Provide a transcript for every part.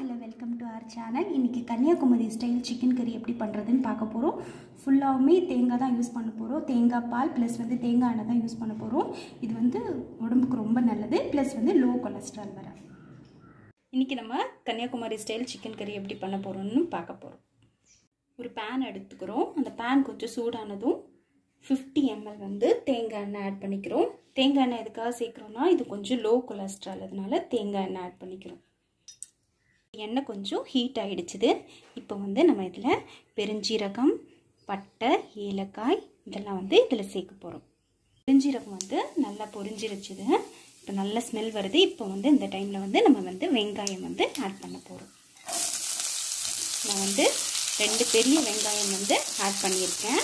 hello welcome to our channel இன்றைக்கி Kanyakumari style chicken கறி எப்படி பண்ணுறதுன்னு பார்க்க போகிறோம் ஃபுல்லாகவுமே தேங்காய் தான் யூஸ் பண்ண போகிறோம் தேங்காய் பால் ப்ளஸ் வந்து தேங்காய் எண்ணெய் தான் யூஸ் பண்ண போகிறோம் இது வந்து உடம்புக்கு ரொம்ப நல்லது ப்ளஸ் வந்து லோ கொலஸ்ட்ரால் வர இன்றைக்கி நம்ம கன்னியாகுமரி ஸ்டைல் சிக்கன் கறி எப்படி பண்ண போகிறோம்னு பார்க்க போகிறோம் ஒரு பேன் எடுத்துக்கிறோம் அந்த பேன் கொஞ்சம் சூடானதும் ஃபிஃப்டி எம்எல் வந்து தேங்காய் எண்ணெய் ஆட் பண்ணிக்கிறோம் தேங்காய் எண்ணெய் எதுக்காக சேர்க்குறோன்னா இது கொஞ்சம் லோ கொலஸ்ட்ரால் அதனால தேங்காய் எண்ணெய் ஆட் பண்ணிக்கிறோம் எண்ணெய் கொஞ்சம் ஹீட் ஆகிடுச்சுது இப்போ வந்து நம்ம இதில் பெருஞ்சீரகம் பட்டை ஏலக்காய் இதெல்லாம் வந்து இதில் சேர்க்க போகிறோம் பெருஞ்சீரகம் வந்து நல்லா பொரிஞ்சிருச்சுது இப்போ நல்ல ஸ்மெல் வருது இப்போ வந்து இந்த டைமில் வந்து நம்ம வந்து வெங்காயம் வந்து ஆட் பண்ண போகிறோம் நான் வந்து ரெண்டு பெரிய வெங்காயம் வந்து ஆட் பண்ணியிருக்கேன்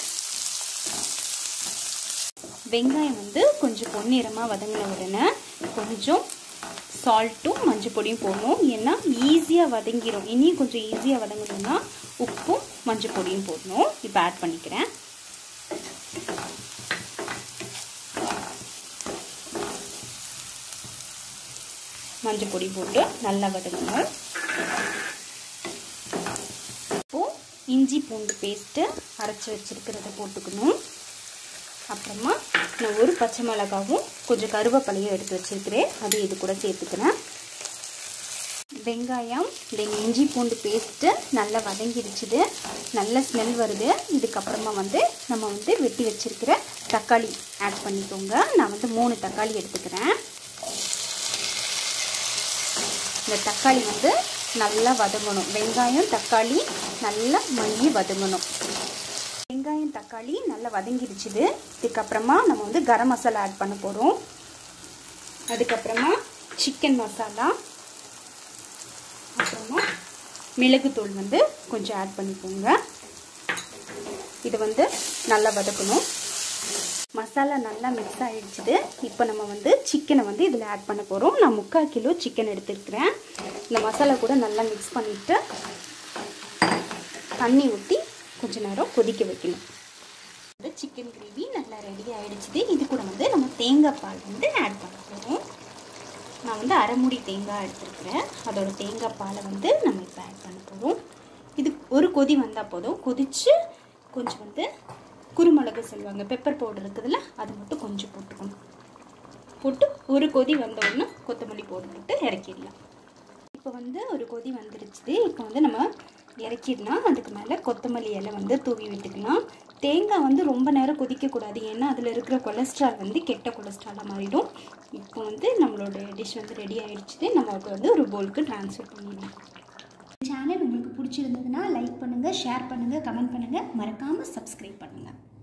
வெங்காயம் வந்து கொஞ்சம் பொன்னிறமாக வதங்கின உடனே கொஞ்சம் சால்ட்டும் மஞ்சள் பொடியும் போடணும் ஏன்னா ஈஸியாக வதங்கிடும் இனியும் கொஞ்சம் ஈஸியாக வதங்கணும்னா உப்பும் மஞ்சள் பொடியும் போடணும் இப்போ ஆட் பண்ணிக்கிறேன் மஞ்சள் பொடி போட்டு நல்லா வதங்கணும் இப்போது இஞ்சி பூண்டு பேஸ்ட்டு அரைச்சி வச்சுருக்கிறத போட்டுக்கணும் அப்புறமா நான் ஒரு பச்சை மிளகாவும் கொஞ்சம் கருவேப்பிலையும் எடுத்து வச்சுருக்கிறேன் அது இது கூட சேர்த்துக்கிறேன் வெங்காயம் தென் இஞ்சி பூண்டு பேஸ்ட்டு நல்லா வதங்கிடுச்சுது நல்ல ஸ்மெல் வருது இதுக்கப்புறமா வந்து நம்ம வந்து வெட்டி வச்சுருக்கிற தக்காளி ஆட் பண்ணிக்கோங்க நான் வந்து மூணு தக்காளி எடுத்துக்கிறேன் இந்த தக்காளி வந்து நல்லா வதங்கணும் வெங்காயம் தக்காளி நல்லா மல்லி வதங்கணும் வெங்காயம் தக்காளி நல்லா வதங்கிடுச்சுது இதுக்கப்புறமா நம்ம வந்து கரம் மசாலா ஆட் பண்ண போகிறோம் அதுக்கப்புறமா சிக்கன் மசாலா அப்புறமா மிளகுத்தூள் வந்து கொஞ்சம் ஆட் பண்ணிக்கோங்க இது வந்து நல்லா வதக்கணும் மசாலா நல்லா மிக்ஸ் ஆகிடுச்சுது இப்போ நம்ம வந்து சிக்கனை வந்து இதில் ஆட் பண்ண போகிறோம் நான் முக்கால் கிலோ சிக்கன் எடுத்துருக்கிறேன் இந்த மசாலா கூட நல்லா மிக்ஸ் பண்ணிவிட்டு தண்ணி ஊற்றி கொஞ்ச நேரம் கொதிக்க வைக்கணும் சிக்கன் கிரேவி நல்லா ரெடி ஆகிடுச்சுது இது கூட வந்து நம்ம தேங்காய் பால் வந்து ஆட் பண்ண போகிறோம் நான் வந்து அரைமுடி தேங்காய் எடுத்துருக்கிறேன் அதோட தேங்காய் பாலை வந்து நம்ம இப்போ ஆட் பண்ண போகிறோம் இது ஒரு கொதி வந்தால் போதும் கொதித்து கொஞ்சம் வந்து குருமிளகு சொல்லுவாங்க பெப்பர் பவுடர் இருக்குதுல்ல அது மட்டும் கொஞ்சம் போட்டுக்கணும் போட்டு ஒரு கொதி வந்தோடனே கொத்தமல்லி போட்டுட்டு இறக்கிடலாம் இப்போ வந்து ஒரு கொதி வந்துருச்சுது இப்போ வந்து நம்ம இறக்கிடலாம் அதுக்கு மேலே கொத்தமல்லி இலை வந்து தூவி விட்டுக்கலாம் தேங்காய் வந்து ரொம்ப நேரம் கொதிக்கக்கூடாது ஏன்னா அதில் இருக்கிற கொலஸ்ட்ரால் வந்து கெட்ட கொலஸ்ட்ராலாக மாறிடும் இப்போ வந்து நம்மளோட டிஷ் வந்து ரெடி ஆகிடுச்சுது நம்ம அதை வந்து ஒரு போலுக்கு ட்ரான்ஸ்ஃபர் பண்ணிடலாம் சேனல் உங்களுக்கு பிடிச்சிருந்ததுன்னா லைக் பண்ணுங்கள் ஷேர் பண்ணுங்கள் கமெண்ட் பண்ணுங்கள் மறக்காமல் சப்ஸ்கிரைப் பண்ணுங்கள்